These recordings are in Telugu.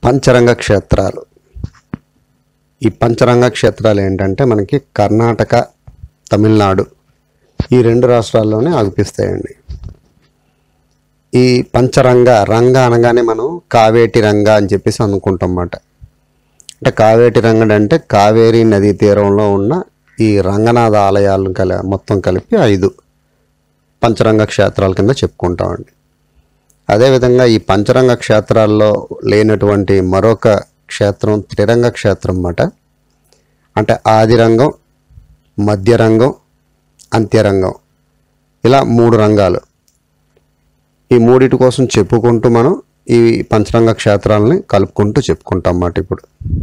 పంచరంగ క్షేత్రాలు ఈ పంచరంగ క్షేత్రాలు ఏంటంటే మనకి కర్ణాటక తమిళనాడు ఈ రెండు రాష్ట్రాల్లోనే అగుపిస్తాయండి ఈ పంచరంగ రంగ అనగానే మనం కావేటి రంగ అని చెప్పేసి అనుకుంటాం అన్నమాట అంటే కావేటి రంగడు అంటే కావేరీ నదీ తీరంలో ఉన్న ఈ రంగనాథ ఆలయాలను కల మొత్తం కలిపి ఐదు పంచరంగ క్షేత్రాల కింద చెప్పుకుంటామండి అదేవిధంగా ఈ పంచరంగ క్షేత్రాల్లో లేనటువంటి మరొక క్షేత్రం త్రిరంగ క్షేత్రం అన్నమాట అంటే ఆదిరంగం మధ్యరంగం అంత్యరంగం ఇలా మూడు రంగాలు ఈ మూడిటి కోసం చెప్పుకుంటూ మనం ఈ పంచరంగ క్షేత్రాలని కలుపుకుంటూ చెప్పుకుంటాం అన్నమాట ఇప్పుడు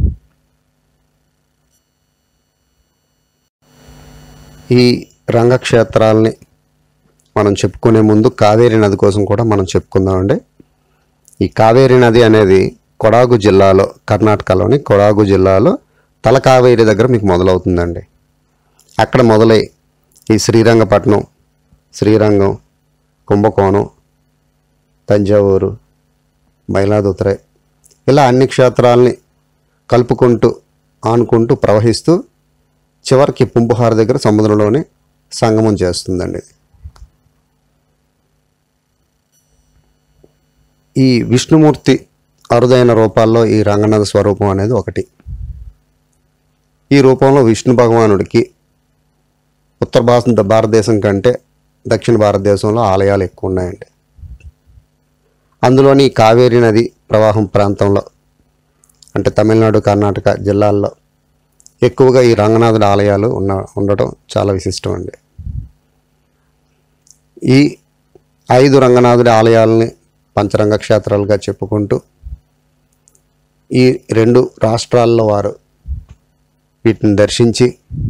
ఈ రంగక్షేత్రాలని మనం చెప్పుకునే ముందు కావేరీ నది కోసం కూడా మనం చెప్పుకుందామండి ఈ కావేరీ నది అనేది కొడాగు జిల్లాలో కర్ణాటకలోని కొడాగు జిల్లాలో తలకావేరి దగ్గర మీకు మొదలవుతుందండి అక్కడ మొదలై ఈ శ్రీరంగపట్నం శ్రీరంగం కుంభకోణం తంజావూరు మైలాదుతురై ఇలా అన్ని క్షేత్రాలని కలుపుకుంటూ ఆనుకుంటూ ప్రవహిస్తూ చివరికి పుంపుహార్ దగ్గర సముద్రంలోనే సంగమం చేస్తుందండి ఇది. ఈ విష్ణుమూర్తి అరుదైన రూపాల్లో ఈ రంగనాథ స్వరూపం అనేది ఒకటి ఈ రూపంలో విష్ణు భగవానుడికి ఉత్తర భారత భారతదేశం కంటే దక్షిణ భారతదేశంలో ఆలయాలు ఎక్కువ ఉన్నాయండి అందులోని ఈ కావేరీ నది ప్రవాహం ప్రాంతంలో అంటే తమిళనాడు కర్ణాటక జిల్లాల్లో ఎక్కువగా ఈ రంగనాథుడి ఆలయాలు ఉన్న ఉండటం చాలా విశిష్టం అండి ఈ ఐదు రంగనాథుడి ఆలయాలని పంచరంగ క్షేత్రాలుగా చెప్పుకుంటూ ఈ రెండు రాష్ట్రాల్లో వారు వీటిని దర్శించి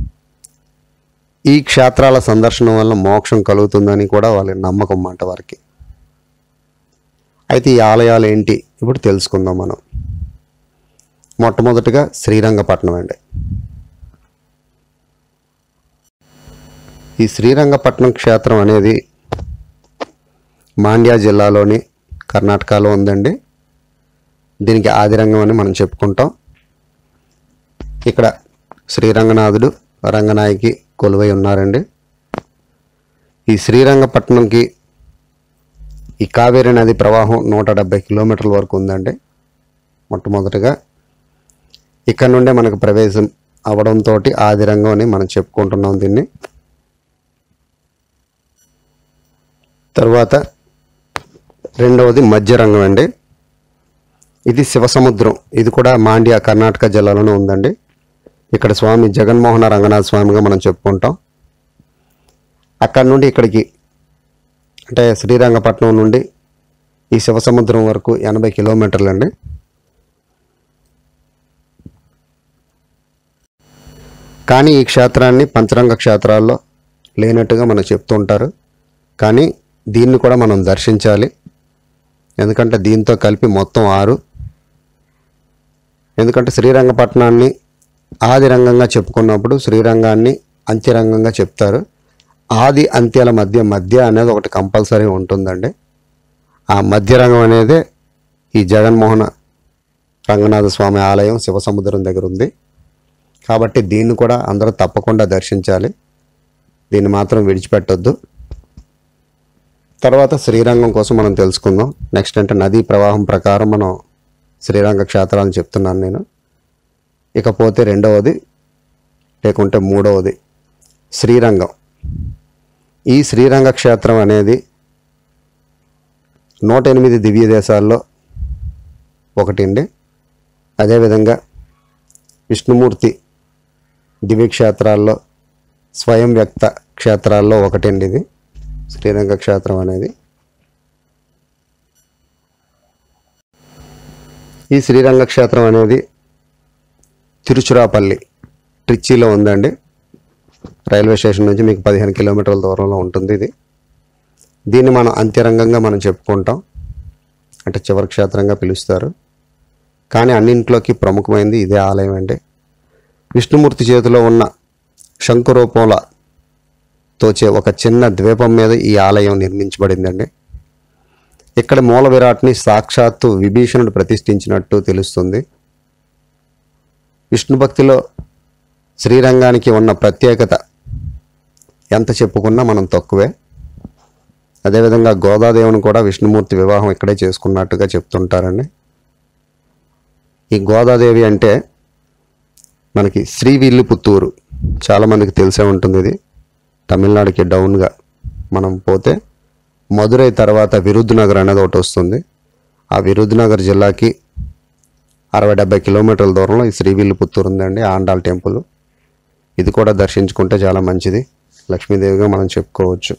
ఈ క్షేత్రాల సందర్శనం వల్ల మోక్షం కలుగుతుందని కూడా వాళ్ళ నమ్మకం మాట వారికి అయితే ఈ ఆలయాలు ఏంటి ఇప్పుడు తెలుసుకుందాం మనం మొట్టమొదటిగా శ్రీరంగపట్నం అండి ఈ శ్రీరంగపట్నం క్షేత్రం అనేది మాండ్యా జిల్లాలోని కర్ణాటకలో ఉందండి దీనికి ఆదిరంగం అని మనం చెప్పుకుంటాం ఇక్కడ శ్రీరంగనాథుడు రంగనాయకి కొలువై ఉన్నారండి ఈ శ్రీరంగపట్నంకి ఈ కావేరీ నది ప్రవాహం నూట డెబ్బై కిలోమీటర్ల వరకు ఉందండి మొట్టమొదటిగా ఇక్కడ నుండే మనకు ప్రవేశం అవడంతో ఆదిరంగం అని మనం చెప్పుకుంటున్నాం దీన్ని తర్వాత రెండవది మధ్యరంగం అండి ఇది శివసముద్రం ఇది కూడా మాండ్యా కర్ణాటక జిల్లాలోనే ఉందండి ఇక్కడ స్వామి జగన్మోహన రంగనాథ స్వామిగా మనం చెప్పుకుంటాం అక్కడ నుండి ఇక్కడికి అంటే శ్రీరంగపట్నం నుండి ఈ శివసముద్రం వరకు ఎనభై కిలోమీటర్లు అండి కానీ ఈ క్షేత్రాన్ని పంచరంగ క్షేత్రాల్లో లేనట్టుగా మనకు చెప్తూ ఉంటారు కానీ దీన్ని కూడా మనం దర్శించాలి ఎందుకంటే దీంతో కలిపి మొత్తం ఆరు ఎందుకంటే శ్రీరంగపట్నాన్ని ఆది రంగంగా చెప్పుకున్నప్పుడు శ్రీరంగాన్ని అంత్యరంగంగా చెప్తారు ఆది అంత్యాల మధ్య మధ్య అనేది ఒకటి కంపల్సరీ ఉంటుందండి ఆ మధ్య రంగం అనేదే ఈ జగన్మోహన రంగనాథ స్వామి ఆలయం శివసముద్రం దగ్గర ఉంది కాబట్టి దీన్ని కూడా అందరూ తప్పకుండా దర్శించాలి దీన్ని మాత్రం విడిచిపెట్టొద్దు తర్వాత శ్రీరంగం కోసం మనం తెలుసుకుందాం నెక్స్ట్ అంటే నదీ ప్రవాహం ప్రకారం మనం శ్రీరంగ క్షేత్రాలను చెప్తున్నాను నేను ఇకపోతే రెండవది లేకుంటే మూడవది శ్రీరంగం ఈ శ్రీరంగ క్షేత్రం అనేది నూట ఎనిమిది దివ్య దేశాల్లో ఒకటి అండి అదేవిధంగా విష్ణుమూర్తి దివ్య క్షేత్రాల్లో స్వయం వ్యక్త క్షేత్రాల్లో ఒకటండి ఇది శ్రీరంగ క్షేత్రం అనేది ఈ శ్రీరంగ క్షేత్రం అనేది తిరుచురాపల్లి ట్రిచ్చిలో ఉందండి రైల్వే స్టేషన్ నుంచి మీకు పదిహేను కిలోమీటర్ల దూరంలో ఉంటుంది ఇది దీన్ని మనం అంత్యరంగంగా మనం చెప్పుకుంటాం అంటే చివరి క్షేత్రంగా పిలుస్తారు కానీ అన్నింట్లోకి ప్రముఖమైనది ఇదే ఆలయం అండి విష్ణుమూర్తి చేతిలో ఉన్న శంకు రూపంలో తోచే ఒక చిన్న ద్వీపం మీద ఈ ఆలయం నిర్మించబడిందండి ఇక్కడ మూల విరాట్ని సాక్షాత్తు విభీషణుడు ప్రతిష్ఠించినట్టు తెలుస్తుంది విష్ణు భక్తిలో శ్రీరంగానికి ఉన్న ప్రత్యేకత ఎంత చెప్పుకున్నా మనం తక్కువే అదేవిధంగా గోదాదేవుని కూడా విష్ణుమూర్తి వివాహం ఇక్కడే చేసుకున్నట్టుగా చెప్తుంటారండి ఈ గోదాదేవి అంటే మనకి శ్రీవిల్లిపుత్తూరు చాలామందికి తెలిసే ఉంటుంది ఇది తమిళనాడుకి డౌన్గా మనం పోతే మదురై తర్వాత విరుద్ధనగర్ అనేది ఒకటి వస్తుంది ఆ విరుద్ధనగర్ జిల్లాకి అరవై డెబ్బై కిలోమీటర్ల దూరంలో ఈ శ్రీవిల్లిపుత్తూరు ఉందండి ఆండాల్ టెంపుల్ ఇది కూడా దర్శించుకుంటే చాలా మంచిది లక్ష్మీదేవిగా మనం చెప్పుకోవచ్చు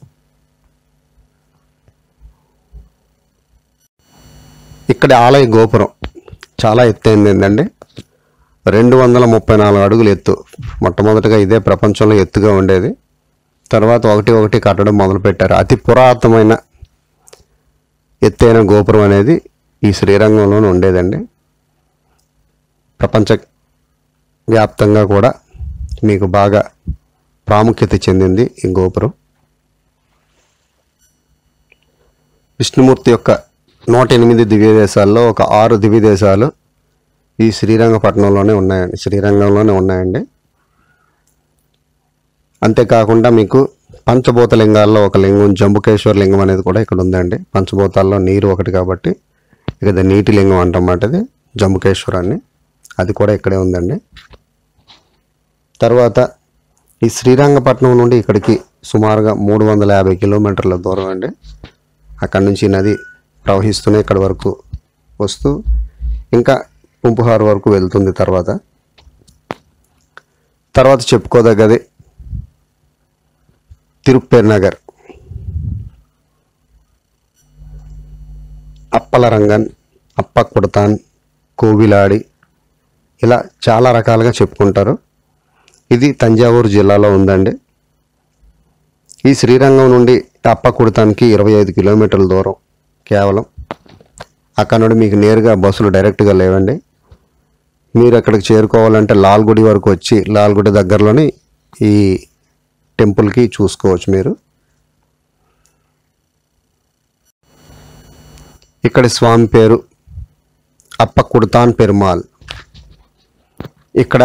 ఇక్కడ ఆలయ గోపురం చాలా ఎత్తైంది ఏంటండి రెండు వందల ముప్పై నాలుగు అడుగులు ఎత్తు మొట్టమొదటిగా ఇదే ప్రపంచంలో ఎత్తుగా ఉండేది తర్వాత ఒకటి ఒకటి కట్టడం మొదలుపెట్టారు అతి పురాతనమైన ఎత్తైన గోపురం అనేది ఈ శ్రీరంగంలోనే ఉండేదండి ప్రపంచ వ్యాప్తంగా కూడా మీకు బాగా ప్రాముఖ్యత చెందింది ఈ గోపురం విష్ణుమూర్తి యొక్క నూట ఎనిమిది దివ్య దేశాల్లో ఒక ఆరు దివ్య దేశాలు ఈ శ్రీరంగపట్నంలోనే ఉన్నాయండి శ్రీరంగంలోనే ఉన్నాయండి అంతేకాకుండా మీకు పంచభూత లింగాల్లో ఒక లింగం జంబుకేశ్వర లింగం అనేది కూడా ఇక్కడ ఉందండి పంచభూతాల్లో నీరు ఒకటి కాబట్టి ఇక అది నీటి లింగం అంటమాట ఇది జంబుకేశ్వరాన్ని అది కూడా ఇక్కడే ఉందండి తర్వాత ఈ శ్రీరంగపట్నం నుండి ఇక్కడికి సుమారుగా మూడు వందల యాభై కిలోమీటర్ల దూరం అండి అక్కడి నుంచి నది ప్రవహిస్తూనే ఇక్కడ వరకు వస్తూ ఇంకా పుంపుహార్ వరకు వెళ్తుంది తర్వాత తర్వాత చెప్పుకోదగ్గది తిరుప్పేర్ నగర్ అప్పలరంగన్ అప్పకుడతాన్ కోవిలాడి ఇలా చాలా రకాలుగా చెప్పుకుంటారు ఇది తంజావూరు జిల్లాలో ఉందండి ఈ శ్రీరంగం నుండి అప్పకుడతానికి ఇరవై ఐదు కిలోమీటర్ల దూరం కేవలం అక్కడ నుండి మీకు నేరుగా బస్సులు డైరెక్ట్గా లేవండి మీరు అక్కడికి చేరుకోవాలంటే లాల్గుడి వరకు వచ్చి లాల్గుడి దగ్గరలోని ఈ టెంపుల్కి చూసుకోవచ్చు మీరు ఇక్కడి స్వామి పేరు అప్పకుడతాన్ పెరుమాల్ ఇక్కడ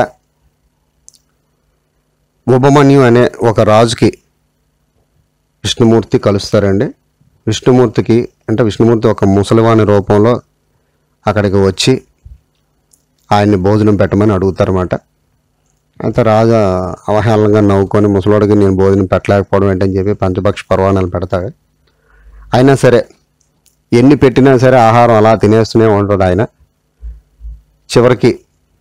ఉపమన్యు అనే ఒక రాజుకి విష్ణుమూర్తి కలుస్తారండి విష్ణుమూర్తికి అంటే విష్ణుమూర్తి ఒక ముసలివాని రూపంలో అక్కడికి వచ్చి ఆయన్ని భోజనం పెట్టమని అడుగుతారన్నమాట అయితే రాజు అవహేళనగా నవ్వుకొని ముసలోడికి నేను భోజనం పెట్టలేకపోవడం ఏంటని చెప్పి పంచపక్ష పర్వాణాలు పెడతాడు అయినా సరే ఎన్ని పెట్టినా సరే ఆహారం అలా తినేస్తూనే ఉంటాడు ఆయన చివరికి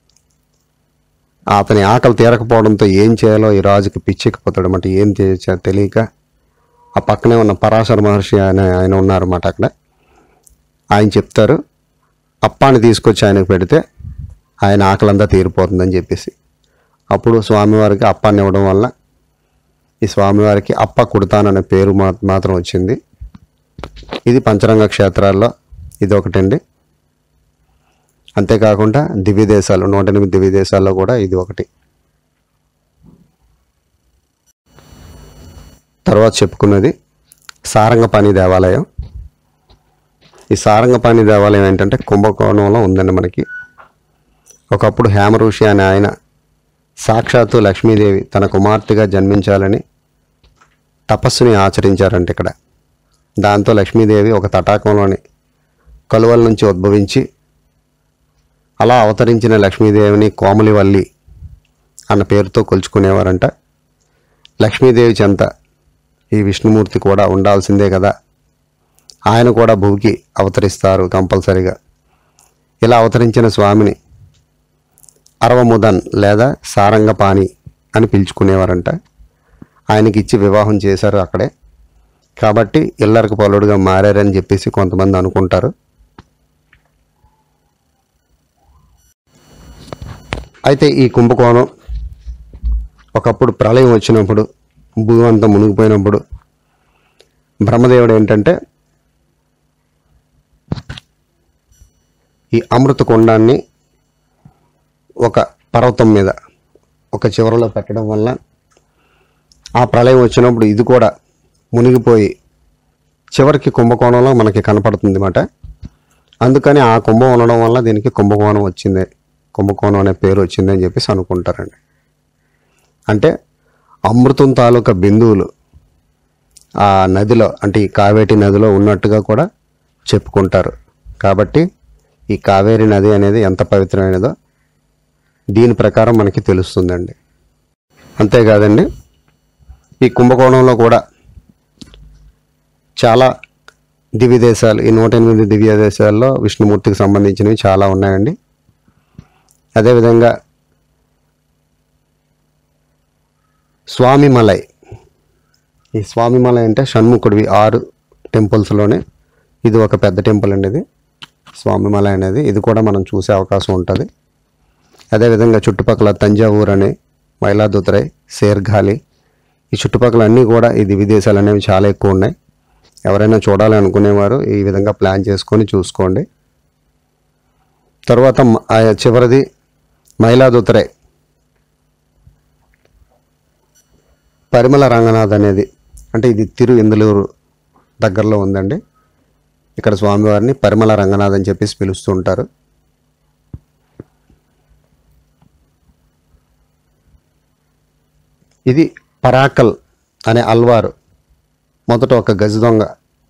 అతని ఆకలి తీరకపోవడంతో ఏం చేయాలో ఈ రాజుకి పిచ్చెక్కిపోతాడు అన్నమాట ఏం చేయొచ్చో తెలియక ఆ పక్కనే ఉన్న పరాశర మహర్షి ఆయన ఆయన ఉన్నారన్నమాట అక్కడ ఆయన చెప్తారు అప్పాన్ని తీసుకొచ్చి ఆయనకు పెడితే ఆయన ఆకలంతా తీరిపోతుందని చెప్పేసి అప్పుడు స్వామివారికి అప్పాన్ని ఇవ్వడం వల్ల ఈ స్వామివారికి అప్ప కుడతాననే పేరు మా మాత్రం వచ్చింది ఇది పంచరంగ క్షేత్రాల్లో ఇది ఒకటండి అంతేకాకుండా దివ్య దేశాలు నూట ఎనిమిది దివ్య దేశాల్లో కూడా ఇది ఒకటి తర్వాత చెప్పుకున్నది సారంగపాణి దేవాలయం ఈ సారంగపాణి దేవాలయం ఏంటంటే కుంభకోణంలో ఉందండి మనకి ఒకప్పుడు హేమఋషి అనే ఆయన సాక్షాత్తు లక్ష్మీదేవి తన కుమార్తెగా జన్మించాలని తపస్సుని ఆచరించారంట ఇక్కడ దాంతో లక్ష్మీదేవి ఒక తటాకంలోని కలువల నుంచి ఉద్భవించి అలా అవతరించిన లక్ష్మీదేవిని కోమలివల్లి అన్న పేరుతో కొలుచుకునేవారంట లక్ష్మీదేవి చెంత ఈ విష్ణుమూర్తి కూడా ఉండాల్సిందే కదా ఆయన కూడా భూకి అవతరిస్తారు కంపల్సరిగా ఇలా అవతరించిన స్వామిని అరవముదన్ లేదా సారంగపాణి అని పిలుచుకునేవారంట ఆయనకి ఇచ్చి వివాహం చేశారు అక్కడే కాబట్టి ఇల్లరికి పలుడుగా మారారని చెప్పేసి కొంతమంది అనుకుంటారు అయితే ఈ కుంభకోణం ఒకప్పుడు ప్రళయం వచ్చినప్పుడు భూమి అంతా మునిగిపోయినప్పుడు బ్రహ్మదేవుడు ఏంటంటే ఈ అమృత కుండాన్ని ఒక పర్వతం మీద ఒక చివరలో పెట్టడం వల్ల ఆ ప్రళయం వచ్చినప్పుడు ఇది కూడా మునిగిపోయి చివరికి కుంభకోణంలో మనకి కనపడుతుంది అన్నమాట అందుకని ఆ కుంభం ఉండడం వల్ల దీనికి కుంభకోణం వచ్చింది కుంభకోణం అనే పేరు వచ్చింది అని చెప్పేసి అనుకుంటారండి అంటే అమృతం తాలూకా బిందువులు ఆ నదిలో అంటే ఈ కావేటి నదిలో ఉన్నట్టుగా కూడా చెప్పుకుంటారు కాబట్టి ఈ కావేరి నది అనేది ఎంత పవిత్రమైనదో దీని ప్రకారం మనకి తెలుస్తుందండి అంతేకాదండి ఈ కుంభకోణంలో కూడా చాలా దివ్య దేశాలు ఈ నూట ఎనిమిది దివ్య దేశాల్లో విష్ణుమూర్తికి సంబంధించినవి చాలా ఉన్నాయండి అదేవిధంగా స్వామిమలై ఈ స్వామిమలై అంటే షణ్ముఖుడివి ఆరు టెంపుల్స్లోనే ఇది ఒక పెద్ద టెంపుల్ అండి ఇది స్వామిమలై అనేది ఇది కూడా మనం చూసే అవకాశం ఉంటుంది అదేవిధంగా చుట్టుపక్కల తంజావూర్ అని మైలాదుతురై శేర్ఘాలి ఈ చుట్టుపక్కల అన్నీ కూడా ఈ విదేశాలు అనేవి చాలా ఎక్కువ ఉన్నాయి ఎవరైనా చూడాలి అనుకునేవారు ఈ విధంగా ప్లాన్ చేసుకొని చూసుకోండి తర్వాత మ- ఆ చివరిది మైలాదుతురై పరిమళ రంగనాథ్ అనేది అంటే ఇది తిరు ఇందులూరు దగ్గరలో ఉందండి ఇక్కడ స్వామివారిని పరిమళ రంగనాథ్ అని చెప్పేసి పిలుస్తూ ఉంటారు ఇది పరాకల్ అనే అల్వారు మొదట ఒక గజ దొంగ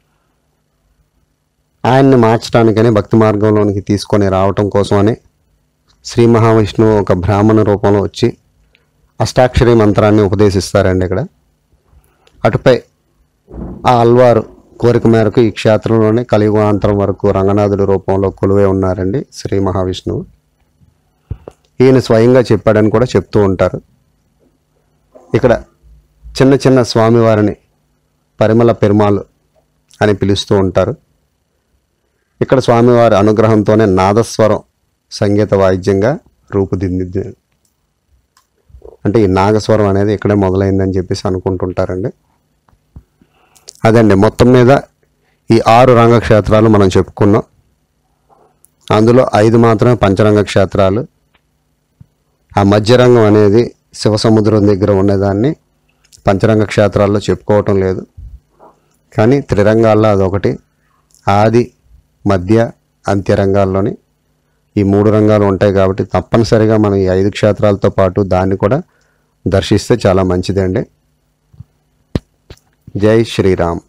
ఆయన్ని మార్చడానికని భక్తి మార్గంలోనికి తీసుకొని రావటం కోసమని శ్రీ మహావిష్ణువు ఒక బ్రాహ్మణ రూపంలో వచ్చి అష్టాక్షరి మంత్రాన్ని ఉపదేశిస్తారండి ఇక్కడ అటుపై ఆ అల్వారు కోరిక మేరకు ఈ క్షేత్రంలోనే కలియుగాంతరం వరకు రంగనాథుడి రూపంలో కొలువై ఉన్నారండి శ్రీ మహావిష్ణువు ఈయన స్వయంగా చెప్పాడని కూడా చెప్తూ ఉంటారు ఇక్కడ చిన్న చిన్న స్వామివారిని పరిమళ పెరుమాలు అని పిలుస్తూ ఉంటారు ఇక్కడ స్వామివారి అనుగ్రహంతోనే నాదస్వరం సంగీత వాయిద్యంగా రూపుదిద్ది అంటే ఈ నాగస్వరం అనేది ఇక్కడే మొదలైందని చెప్పేసి అనుకుంటుంటారండి అదండి మొత్తం మీద ఈ ఆరు రంగ క్షేత్రాలు మనం చెప్పుకున్నాం అందులో ఐదు మాత్రమే పంచరంగ క్షేత్రాలు ఆ మధ్యరంగం అనేది శివ సముద్రం దగ్గర ఉండేదాన్ని పంచరంగ క్షేత్రాల్లో చెప్పుకోవటం లేదు కానీ త్రిరంగాల్లో అదొకటి ఆది మధ్య అంత్య రంగాల్లోని ఈ మూడు రంగాలు ఉంటాయి కాబట్టి తప్పనిసరిగా మనం ఈ ఐదు క్షేత్రాలతో పాటు దాన్ని కూడా దర్శిస్తే చాలా మంచిదండి జై శ్రీరామ్